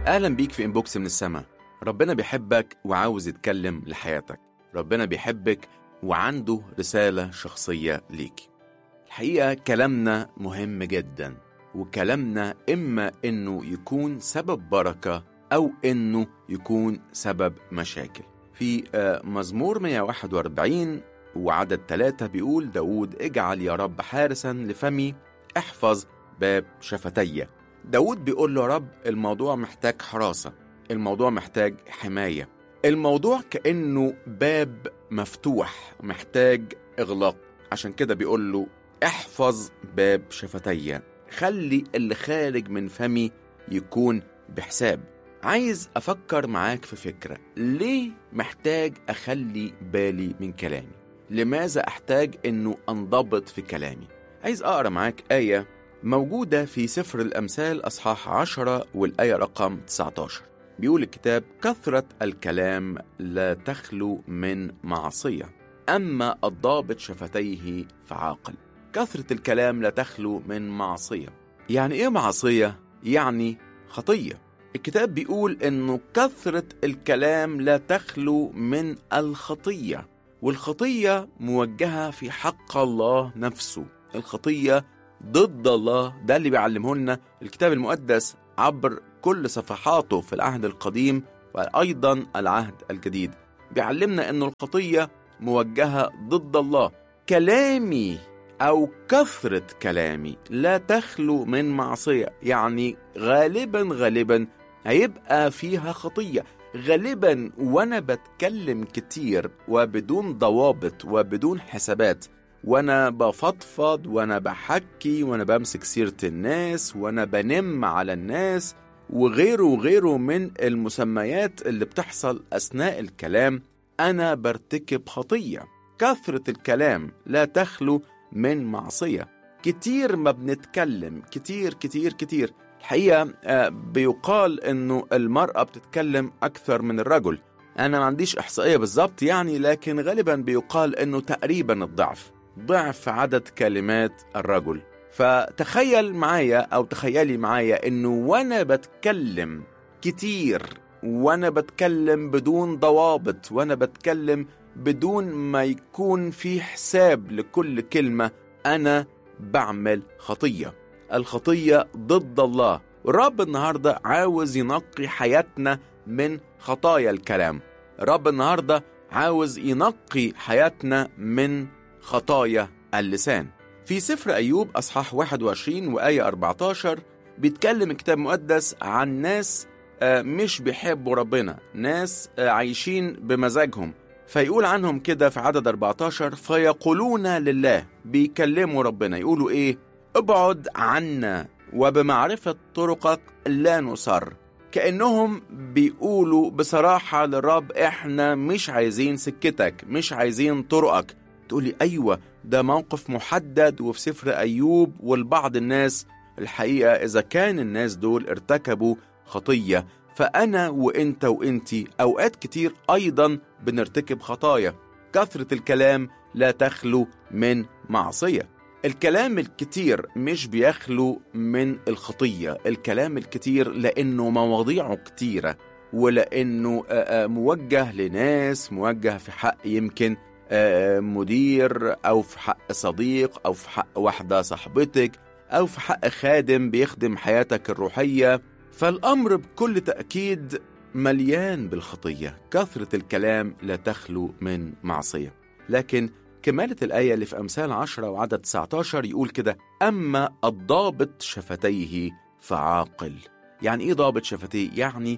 اهلا بيك في انبوكس من السما ربنا بيحبك وعاوز يتكلم لحياتك ربنا بيحبك وعنده رسالة شخصية ليك الحقيقة كلامنا مهم جدا وكلامنا إما إنه يكون سبب بركة أو إنه يكون سبب مشاكل في آه، مزمور 141 وعدد ثلاثة بيقول داود اجعل يا رب حارسا لفمي احفظ باب شفتي داود بيقول له يا رب الموضوع محتاج حراسة الموضوع محتاج حماية الموضوع كأنه باب مفتوح محتاج إغلاق عشان كده بيقول له احفظ باب شفتي خلي اللي خارج من فمي يكون بحساب عايز أفكر معاك في فكرة ليه محتاج أخلي بالي من كلامي لماذا أحتاج أنه أنضبط في كلامي عايز أقرأ معاك آية موجودة في سفر الأمثال أصحاح 10 والآية رقم 19 بيقول الكتاب كثرة الكلام لا تخلو من معصية أما الضابط شفتيه فعاقل كثرة الكلام لا تخلو من معصية يعني إيه معصية؟ يعني خطية الكتاب بيقول إنه كثرة الكلام لا تخلو من الخطية والخطية موجهة في حق الله نفسه الخطية ضد الله ده اللي بيعلمه لنا الكتاب المقدس عبر كل صفحاته في العهد القديم وأيضا العهد الجديد بيعلمنا أن الخطية موجهة ضد الله كلامي أو كثرة كلامي لا تخلو من معصية يعني غالبا غالبا هيبقى فيها خطية غالبا وأنا بتكلم كتير وبدون ضوابط وبدون حسابات وانا بفضفض وانا بحكي وانا بمسك سيرة الناس وانا بنم على الناس وغيره وغيره من المسميات اللي بتحصل أثناء الكلام أنا برتكب خطية كثرة الكلام لا تخلو من معصية كتير ما بنتكلم كتير كتير كتير الحقيقة آه، بيقال أنه المرأة بتتكلم أكثر من الرجل أنا ما عنديش إحصائية بالظبط يعني لكن غالبا بيقال أنه تقريبا الضعف ضعف عدد كلمات الرجل فتخيل معايا او تخيلي معايا انه وانا بتكلم كتير وانا بتكلم بدون ضوابط وانا بتكلم بدون ما يكون في حساب لكل كلمة انا بعمل خطية الخطية ضد الله الرب النهاردة عاوز ينقي حياتنا من خطايا الكلام الرب النهاردة عاوز ينقي حياتنا من خطايا اللسان في سفر أيوب أصحاح 21 وآية 14 بيتكلم الكتاب المقدس عن ناس آه، مش بيحبوا ربنا ناس آه، عايشين بمزاجهم فيقول عنهم كده في عدد 14 فيقولون لله بيكلموا ربنا يقولوا ايه ابعد عنا وبمعرفة طرقك لا نصر كأنهم بيقولوا بصراحة للرب احنا مش عايزين سكتك مش عايزين طرقك تقولي أيوة ده موقف محدد وفي سفر أيوب والبعض الناس الحقيقة إذا كان الناس دول ارتكبوا خطية فأنا وإنت وإنتي أوقات كتير أيضا بنرتكب خطايا كثرة الكلام لا تخلو من معصية الكلام الكتير مش بيخلو من الخطية الكلام الكتير لأنه مواضيعه كتيرة ولأنه آه، آه، موجه لناس موجه في حق يمكن آه، مدير أو في حق صديق أو في حق واحدة صاحبتك أو في حق خادم بيخدم حياتك الروحية فالأمر بكل تأكيد مليان بالخطية كثرة الكلام لا تخلو من معصية لكن كمالة الآية اللي في أمثال عشرة وعدد 19 يقول كده أما الضابط شفتيه فعاقل يعني إيه ضابط شفتيه؟ يعني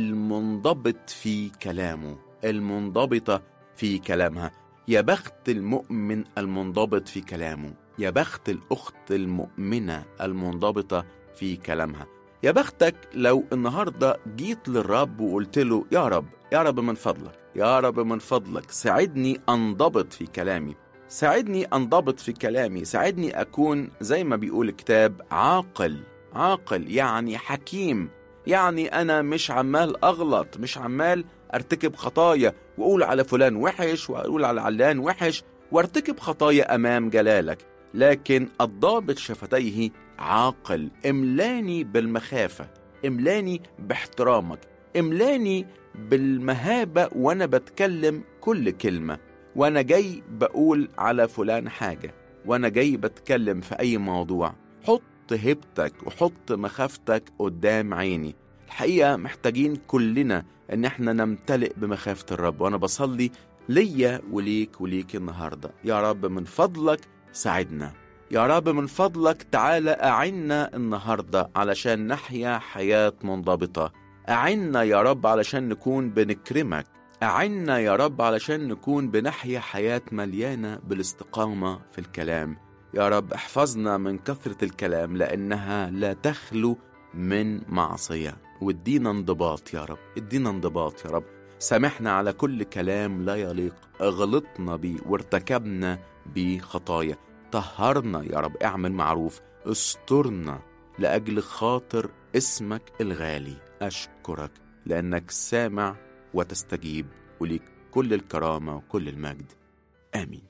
المنضبط في كلامه المنضبطة في كلامها يا بخت المؤمن المنضبط في كلامه يا بخت الأخت المؤمنة المنضبطة في كلامها يا بختك لو النهاردة جيت للرب وقلت له يا رب يا رب من فضلك يا رب من فضلك ساعدني أنضبط في كلامي ساعدني أنضبط في كلامي ساعدني أكون زي ما بيقول الكتاب عاقل عاقل يعني حكيم يعني أنا مش عمال أغلط مش عمال أرتكب خطايا وأقول على فلان وحش وأقول على علان وحش وارتكب خطايا أمام جلالك لكن الضابط شفتيه عاقل املاني بالمخافة املاني باحترامك املاني بالمهابة وأنا بتكلم كل كلمة وأنا جاي بقول على فلان حاجة وأنا جاي بتكلم في أي موضوع حط هيبتك وحط مخافتك قدام عيني الحقيقة محتاجين كلنا إن احنا نمتلئ بمخافة الرب وأنا بصلي ليا وليك وليك النهاردة يا رب من فضلك ساعدنا يا رب من فضلك تعالى أعنا النهاردة علشان نحيا حياة منضبطة أعنا يا رب علشان نكون بنكرمك أعنا يا رب علشان نكون بنحيا حياة مليانة بالاستقامة في الكلام يا رب احفظنا من كثرة الكلام لأنها لا تخلو من معصية وادينا انضباط يا رب ادينا انضباط يا رب سامحنا على كل كلام لا يليق غلطنا بيه وارتكبنا بيه خطايا طهرنا يا رب اعمل معروف استرنا لأجل خاطر اسمك الغالي أشكرك لأنك سامع وتستجيب وليك كل الكرامة وكل المجد آمين